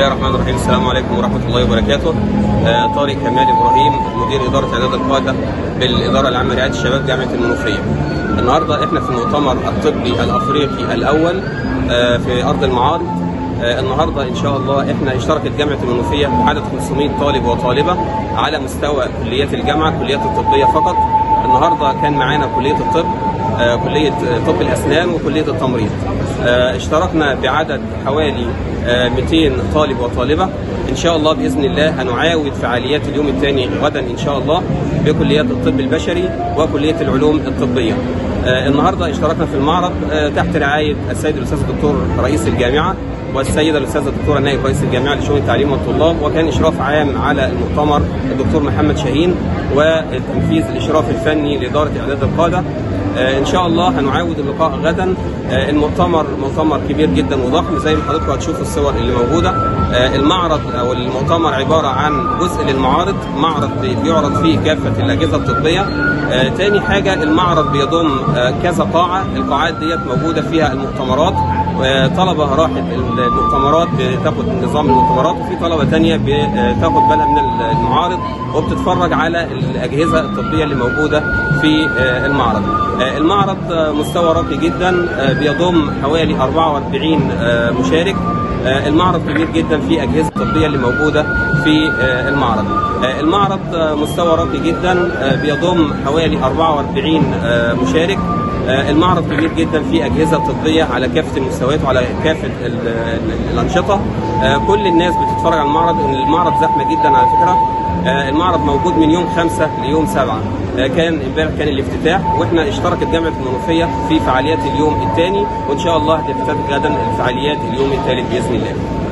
الله الرحمن الرحيم السلام عليكم ورحمه الله وبركاته آه طارق كمال ابراهيم مدير اداره اعداد القاده بالاداره العامه لرعايه الشباب جامعه المنوفيه النهارده احنا في المؤتمر الطبي الافريقي الاول آه في ارض المعارض آه النهارده ان شاء الله احنا اشتركت جامعه المنوفيه بعدد 500 طالب وطالبه على مستوى كليات الجامعه الكليات الطبيه فقط النهارده كان معانا كليه الطب آه كليه طب الاسنان وكليه التمريض آه اشتركنا بعدد حوالي 200 طالب وطالبة إن شاء الله بإذن الله هنعاود فعاليات اليوم الثاني غدا إن شاء الله بكليات الطب البشري وكلية العلوم الطبية آه النهاردة اشتركنا في المعرض آه تحت رعاية السيد الأستاذ الدكتور رئيس الجامعة والسيدة الأستاذة الدكتورة نائب رئيس الجامعة لشؤون التعليم والطلاب وكان إشراف عام على المؤتمر الدكتور محمد شاهين وتنفيذ الإشراف الفني لإدارة إعداد القادة آه ان شاء الله هنعاود اللقاء غدا آه المؤتمر مؤتمر كبير جدا وضخم زي ما حضراتكم هتشوفوا الصور اللي موجوده آه المعرض او المؤتمر عباره عن جزء للمعارض معرض بيعرض فيه كافه الاجهزه الطبيه تاني حاجه المعرض بيضم كذا قاعه القاعات ديت موجوده فيها المؤتمرات طلبه راحت المؤتمرات بتاخد نظام المؤتمرات وفي طلبه تانية بتاخد بالها من المعارض وبتتفرج على الاجهزه الطبيه اللي موجوده في المعرض المعرض مستوى راقي جدا بيضم حوالي 44 مشارك المعرض كبير جدا في اجهزه طبيه اللي موجوده في المعرض المعرض مستوى راقي جدا بيضم حوالي 44 مشارك المعرض كبير جدا في اجهزه طبيه على كافه المستويات وعلى كافه الانشطه كل الناس بتتفرج على المعرض المعرض زحمه جدا على فكره المعرض موجود من يوم خمسة ليوم سبعة كان امبارح كان الافتتاح واحنا اشتركت جامعه المنوفيه في فعاليات اليوم الثاني وان شاء الله هتفتتح غدا الفعاليات اليوم الثالث باذن الله